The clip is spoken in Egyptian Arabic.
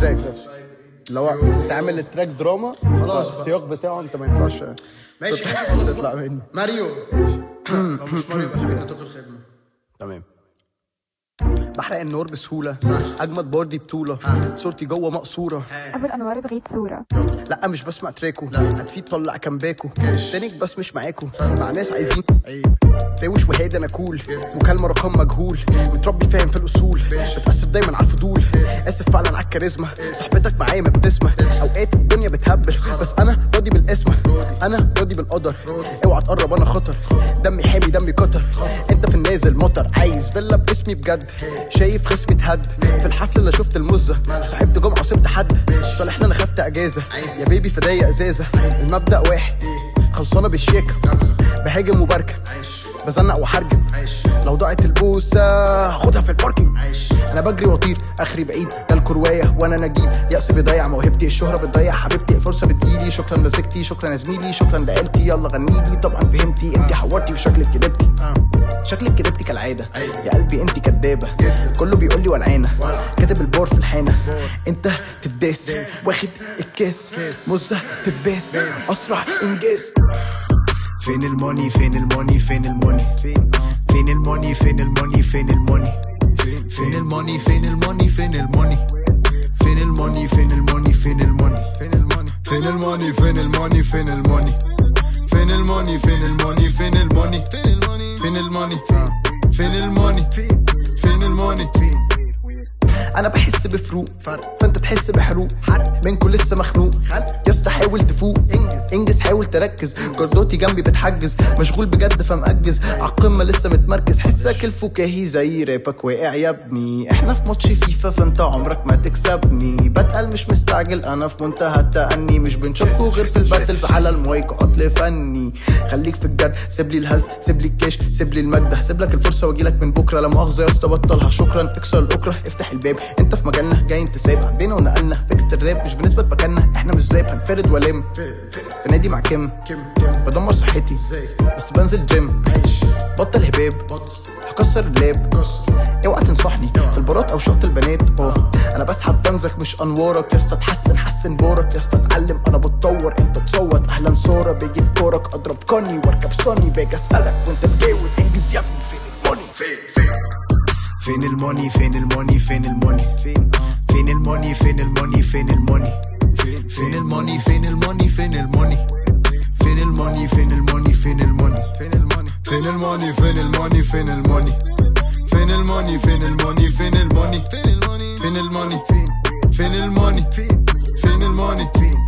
تراك لو تعمل التراك دراما خلاص السياق بتاعه انت ما ينفعش ماشي خلاص تطلع منه ماريو لو مش ماريو يبقى خلينا نتقل الخدمه تمام بحرق النور بسهولة أجمد باردي بطولة صورتي جوه مقصورة أبو الأنوار بغيت صورة لا مش بسمع تراكو هتفيد طلع كامباكو تانيك بس مش معاكو مع ناس عايزين عيب روش وهادي انا كول مكالمه رقم مجهول متربي فاهم في الاصول بتاسف دايما على الفضول اسف فعلا على الكاريزما صاحبتك معايا ما بتسمع اوقات الدنيا بتهبل بس انا راضي بالاسم انا راضي بالقدر اوعى تقرب انا خطر دمي حامي دمي كتر انت في النازل مطر عايز فيلا باسمي بجد شايف خصمي اتهد في الحفله اللي شفت المزه صاحبت جمعه وسبت حد صالحنا انا خدت اجازه يا بيبي فدايا ازازه المبدا واحد خلصانه بالشيكه بهاجم وبركب بزنق وحرجم لو ضاعت البوسه هاخدها في الباركينج انا بجري واطير اخري بعيد ده الكروايه وانا نجيب يأس بيضيع موهبتي الشهره بتضيع حبيبتي الفرصه بتجيلي شكرا لزكتي شكرا يا زميلي شكرا لعيلتي يلا غنيلي طبعا فهمتي انت حورتي وشكلك كدبتي شكلك كدبتي كالعاده يا قلبي انت كدابه كله بيقول لي ولعانه كاتب البور في الحانه انت تداس واخد الكاس مزه تتباس اسرع انجاز فين الموني فين الموني فين الموني فين فين الموني فين الموني فين الموني فين الموني فين الموني فين الموني فين الموني فين الموني فين الموني فين الموني فين الموني فين الموني فين الموني فين الموني فين الموني فين الموني فين الموني فين الموني فين الموني انا بحس بفروق فرق فانت تحس بحروق حرق منكم لسه مخنوق يا اسطى حاول تفوق انجز انجز حاول تركز جردوتي جنبي بتحجز مشغول بجد فمأجز عالقمه لسه متمركز حسك الفكاهي زي رابك واقع يا ابني احنا في ماتش فيفا فانت عمرك ما تكسبني بتقل مش مستعجل انا في منتهى التأني مش بنشوفه غير في الباتلز على المايك عطل فني خليك في الجد سيب لي الهلس سيب لي الكاش سيب لي المجد هسيب لك الفرصه واجي لك من بكره لا مؤاخذه يا اسطى بطلها شكرا اكسر الاكره افتح الباب انت في مجالنا جاي انت سايب عدينا ونقلنا فكره الراب مش بنثبت مكاننا احنا مش زي هنفرد والم في نادي مع كيم كم كم بدمر صحتي ازاي بس بنزل جيم عيش بطل هباب بطل هكسر اللاب كسر اوعى تنصحني في البارات او شط البنات اه انا بسحب فانزك مش انوارك يا اسطى تحسن حسن بورك يا اسطى اتعلم انا بتطور انت تصوت اهلا صوره بيجي في كورك اضرب كوني واركب سوني باجي اسالك وانت تجاوب انجز يا ابني فين الموني فين فين فين الموني فين الموني فين الموني فين فين الموني فين الموني فين الموني فين الموني فين الموني فين الموني فين الموني فين الموني فين الموني فين الموني فين الموني فين الموني فين الموني فين الموني فين الموني فين الموني فين الموني فين الموني فين فين الموني فين فين الموني فين